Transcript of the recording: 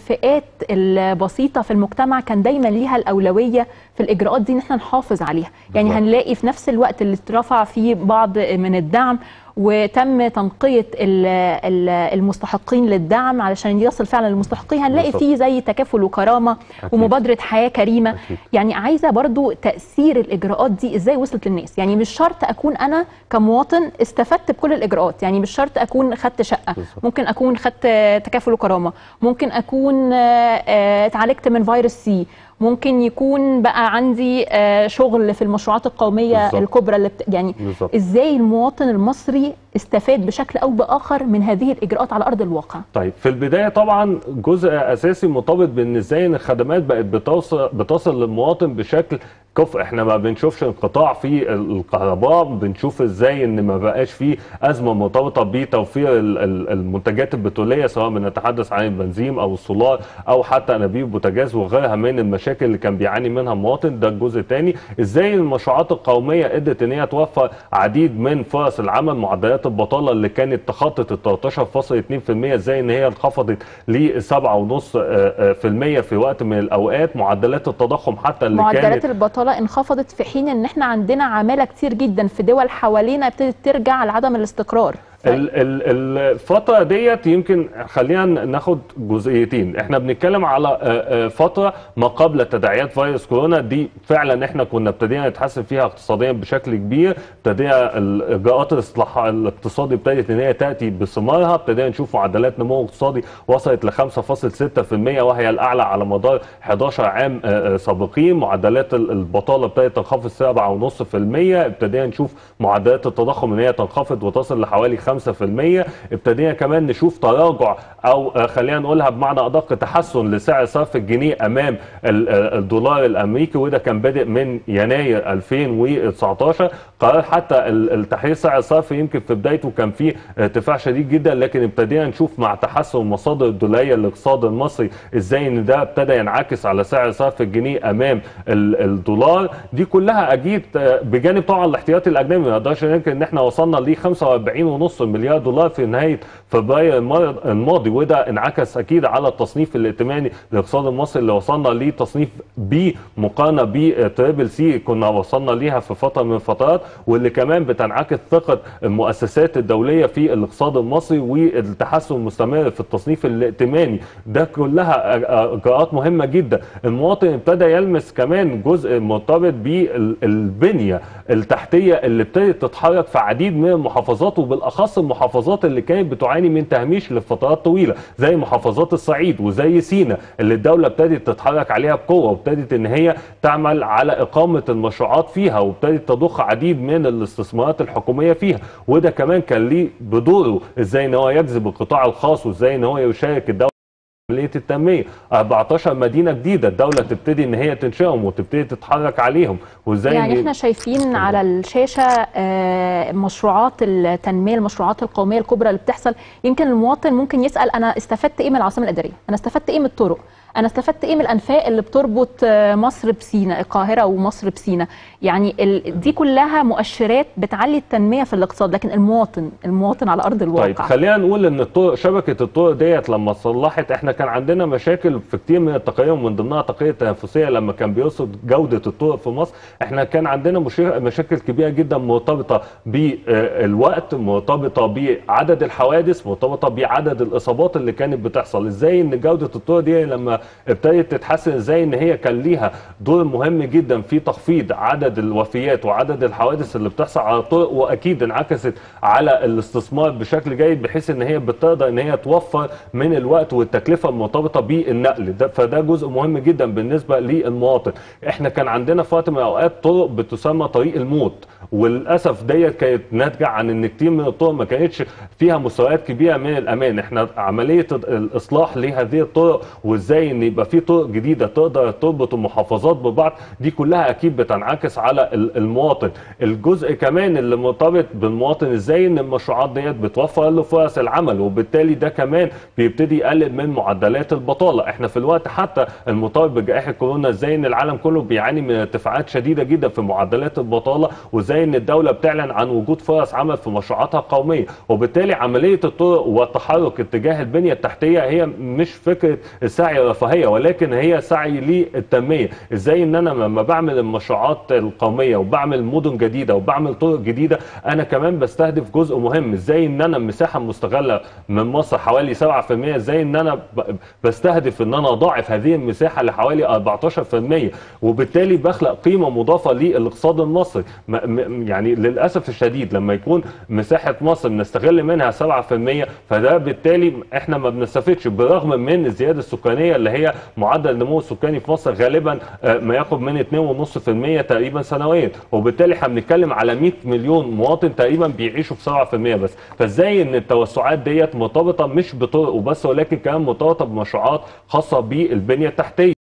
الفئات البسيطه في المجتمع كان دايما ليها الاولويه في الاجراءات دي ان احنا نحافظ عليها يعني بالظبط. هنلاقي في نفس الوقت اللي اترفع فيه بعض من الدعم وتم تنقية ال- ال- المستحقين للدعم علشان يصل فعلا للمستحقين هنلاقي بالظبط. فيه زي تكافل وكرامة أكيد. ومبادرة حياة كريمة أكيد. يعني عايزة برضو تأثير الإجراءات دي إزاي وصلت للناس يعني مش شرط أكون أنا كمواطن استفدت بكل الإجراءات يعني مش شرط أكون خدت شقة بالظبط. ممكن أكون خدت تكافل وكرامة ممكن أكون آه، آه، اتعالجت من فيروس سي ممكن يكون بقى عندي آه، شغل في المشروعات القومية بالظبط. الكبرى اللي بت... يعني بالظبط. ازاي المواطن المصري استفاد بشكل او باخر من هذه الاجراءات على ارض الواقع طيب في البدايه طبعا جزء اساسي مرتبط بان ازاي ان الخدمات بقت بتوصل بتصل للمواطن بشكل كفء احنا ما بنشوفش انقطاع في الكهرباء بنشوف ازاي ان ما بقاش في ازمه مرتبطه بتوفير ال- ال- المنتجات البتروليه سواء بنتحدث عن البنزين او السولار او حتى انابيب البوتاجاز وغيرها من المشاكل اللي كان بيعاني منها المواطن ده الجزء الثاني ازاي المشروعات القوميه قدرت ان هي توفر عديد من فرص العمل معدلات البطاله اللي كانت تخطط ال 13.2% ازاي ان هي انخفضت ل 7.5% في وقت من الاوقات معدلات التضخم حتى اللي معدلات كانت البطاله انخفضت في حين ان احنا عندنا عماله كتير جدا في دول حوالينا ابتدت ترجع لعدم الاستقرار ف- ال- ال- الفترة ديت يمكن خلينا ناخد جزئيتين احنا بنتكلم على آه، آه، فترة ما قبل تداعيات فيروس كورونا دي فعلا احنا كنا ابتدينا نتحسن فيها اقتصاديا بشكل كبير ابتدينا الاجراءات الاصلاح الاقتصادي ابتدت ان هي تاتي بثمارها ابتدينا نشوف معدلات نمو اقتصادي وصلت ل 5.6% وهي الاعلى على مدار 11 عام آه، آه، سابقين معدلات ال- البطالة ابتدت تنخفض 7.5% ابتدينا نشوف معدلات التضخم ان هي تنخفض وتصل لحوالي 5% ابتدينا كمان نشوف تراجع او آه، خلينا نقولها بمعنى ادق تحسن لسعر صرف الجنيه امام ال- آه، الدولار الامريكي وده كان بادئ من يناير 2019 قرار حتى ال- التحرير سعر الصرف يمكن في بدايته كان فيه ارتفاع شديد جدا لكن ابتدينا نشوف مع تحسن المصادر الدولاريه للاقتصاد المصري ازاي ان ده ابتدى ينعكس على سعر صرف الجنيه امام ال- الدولار دي كلها اكيد آه، بجانب طبعا الاحتياطي الاجنبي ما نقدرش ننكر ان احنا وصلنا ل 45.5 مليار دولار في نهايه فبراير المر- الماضي وده انعكس اكيد على التصنيف الائتماني للاقتصاد المصري اللي وصلنا لتصنيف بي مقارنه بتريبل سي كنا وصلنا ليها في فتره من الفترات واللي كمان بتنعكس ثقه المؤسسات الدوليه في الاقتصاد المصري والتحسن المستمر في التصنيف الائتماني ده كلها اجراءات مهمه جدا المواطن ابتدى يلمس كمان جزء مرتبط بالبنيه التحتيه اللي ابتدت تتحرك في عديد من المحافظات وبالاخص المحافظات اللي كانت بتعاني من تهميش لفترات طويله زي محافظات الصعيد وزي سينا اللي الدوله ابتدت تتحرك عليها بقوه وابتدت ان هي تعمل على اقامه المشروعات فيها وابتدت تضخ عديد من الاستثمارات الحكوميه فيها وده كمان كان ليه بدوره ازاي ان هو يجذب القطاع الخاص وازاي ان هو يشارك الدوله عمليه التنميه 14 مدينه جديده الدوله تبتدي ان هي تنشئهم وتبتدي تتحرك عليهم وازاي يعني إن- احنا شايفين على الشاشه آه، مشروعات التنميه المشروعات القوميه الكبرى اللي بتحصل يمكن المواطن ممكن يسال انا استفدت ايه من العاصمه الاداريه انا استفدت ايه من الطرق انا استفدت ايه من الانفاق اللي بتربط آه، مصر بسينا القاهره ومصر بسينا يعني ال... دي كلها مؤشرات بتعلي التنميه في الاقتصاد لكن المواطن المواطن على ارض الواقع طيب خلينا نقول ان الطرق شبكه الطرق ديت لما اتصلحت احنا كان عندنا مشاكل في كتير من التقارير ومن ضمنها تقرير التنافسيه لما كان بيرصد جوده الطرق في مصر احنا كان عندنا مشي- مشاكل كبيره جدا مرتبطه بالوقت مرتبطه بعدد الحوادث مرتبطه بعدد الاصابات اللي كانت بتحصل ازاي ان جوده الطرق دي لما ابتدت تتحسن ازاي ان هي كان ليها دور مهم جدا في تخفيض عدد الوفيات وعدد الحوادث اللي بتحصل على الطرق واكيد انعكست على الاستثمار بشكل جيد بحيث ان هي بتقدر ان هي توفر من الوقت والتكلفه المرتبطه بالنقل ده فده جزء مهم جدا بالنسبه للمواطن احنا كان عندنا في وقت من الاوقات طرق بتسمى طريق الموت وللاسف ديت كانت ناتجه عن ان كتير من الطرق ما كانتش فيها مستويات كبيره من الامان احنا عمليه الاصلاح لهذه الطرق وازاي ان يبقى في طرق جديده تقدر تربط المحافظات ببعض دي كلها اكيد بتنعكس على ال- المواطن الجزء كمان اللي مرتبط بالمواطن ازاي ان المشروعات ديت بتوفر له فرص العمل وبالتالي ده كمان بيبتدي يقلل من معدل معدلات البطاله احنا في الوقت حتى المرتبط بجائحه كورونا ازاي ان العالم كله بيعاني من ارتفاعات شديده جدا في معدلات البطاله وازاي ان الدوله بتعلن عن وجود فرص عمل في مشروعاتها القوميه وبالتالي عمليه الطرق والتحرك اتجاه البنيه التحتيه هي مش فكره السعي الرفاهيه ولكن هي سعي للتنميه ازاي ان انا لما بعمل المشروعات القوميه وبعمل مدن جديده وبعمل طرق جديده انا كمان بستهدف جزء مهم ازاي ان انا المساحه المستغله من مصر حوالي 7% ازاي ان انا ب- بستهدف ان انا اضاعف هذه المساحه لحوالي 14% وبالتالي بخلق قيمه مضافه للاقتصاد المصري م- م- يعني للاسف الشديد لما يكون مساحه مصر بنستغل منها 7% فده بالتالي احنا ما بنستفدش بالرغم من الزياده السكانيه اللي هي معدل النمو السكاني في مصر غالبا آه، ما يقرب من 2.5% تقريبا سنويا وبالتالي احنا بنتكلم على 100 مليون مواطن تقريبا بيعيشوا في 7% بس فازاي ان التوسعات ديت مرتبطه مش بطرق وبس ولكن كمان مرتبطه بمشروعات خاصه بالبنيه التحتيه